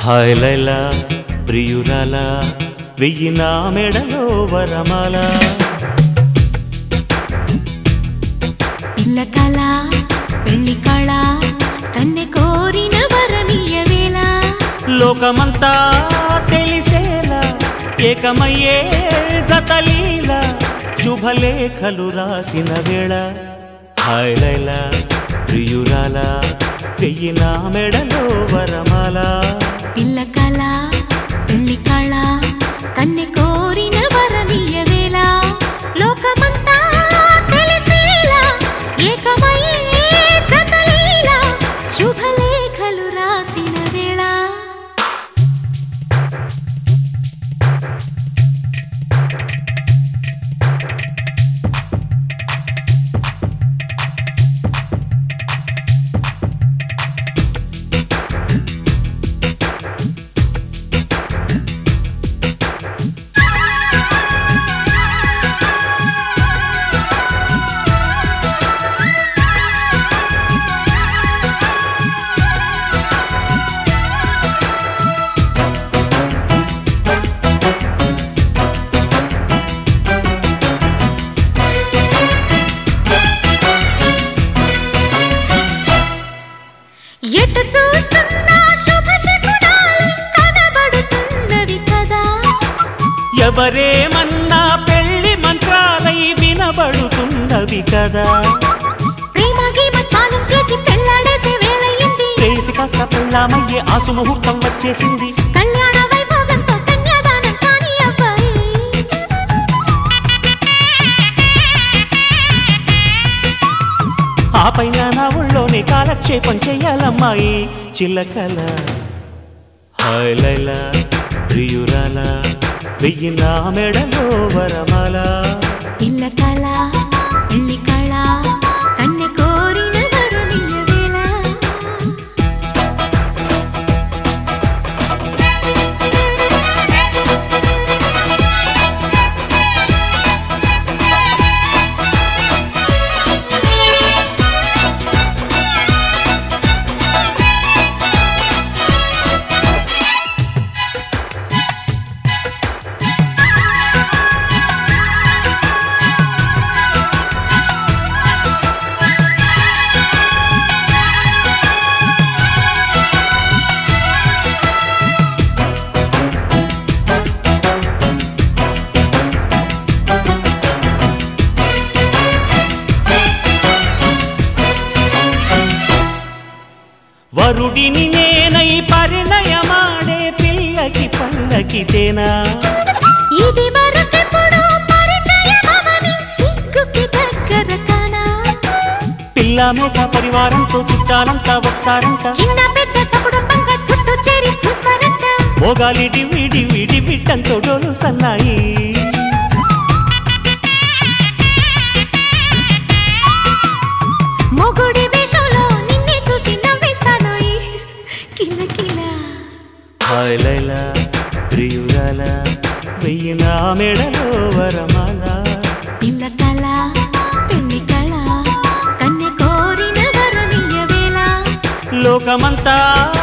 hi Laila ప్రియురాల వెయ్యి నా మెడలో వరమాల పిల్ల కళ పెళ్లి కళ కన్నె కోరిన వరనీయ వేళ లోకమంతా తెలిసేలా ఏకమయ్యే జతలీల శుభలేఖలు రాసిన వేళ హాయ్ లైలా ప్రియురాల వెయ్యి నా మెడలో వరమాల పిల్ల కళ పెళ్లి కళ కన్నె కోరిన వరనీయ వేళ లోకమంతా తెలిసేలా ఏకమయ్యే జతలీల శుభలేఖలు రాసిన వేళ ఎటు చూస్తున్నా శుభ శకునాలు కనబడుతున్నవి కదా ఎవరేమన్నా పెళ్లి మంత్రాలై వినబడుతున్నవి కదా ప్రేమ గీమ స్నానం చేసి పెళ్ళాడేసే వేళయింది చేసి కాస్త పెళ్ళామయ్యే ఆసు ముహూర్తం వచ్చేసింది కళ్యాణ వైభోగంతో కన్యాదానం కాని అబ్బాయి ఆ పైన నా ఒళ్ళోనే కాలక్షేపం చెయ్యాలమ్మాయి చిల్లకల హాయ్ లైలా ప్రియురాల వెయ్యి నా మెడలో వరమాల పిల్ల కళ పెళ్లి కళ కన్నె కోరిన వరుణీయ వేళ వరుడిని నేనై పరిణయమాడే పిల్లకి పల్లకితేనా ఇది వరకెప్పుడు పరిచయమవని సిగ్గుకి దగ్గర కానా పిల్ల మేక పరివారంతో చుట్టాలంతా వస్తారంట చిన్న పెద్ద సకుటుంబంగా చుట్టూ చేరి చూస్తారంట మోగాలి డివి డివి డివిట్టంతో డోలు సన్నాయి మొగుడి వేషంలో నిన్నే చూసి నవ్వేస్తాను కిల కిల హాయ్ లైలా ప్రియురాల వెయ్యి నా మెడలో వరమాల పిల్ల కళ పెళ్లి కళ కన్నె కోరిన వరుణీయ వేళ లోకమంతా